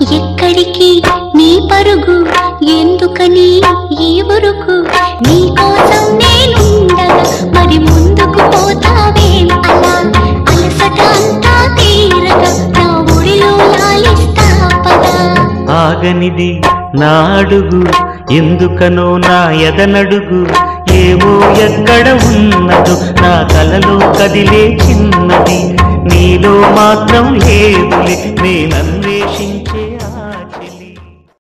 ఎక్కడికి నీ పరుగు ఎందుకని ఈ ఉరుకు నీ కోసం నేనుండగా మరి ముందుకు పోతావేం అలా అలసట అంతా తీరగా నా ఒడిలో లాలిస్తా పదా ఆగనిది నా అడుగు ఎందుకనో నా ఎదనడుగు ఏవో ఎక్కడ ఉన్నదో నా కలలో కదిలే చిన్నది నీలో మాత్రం లేదులే నేనన్వేషించ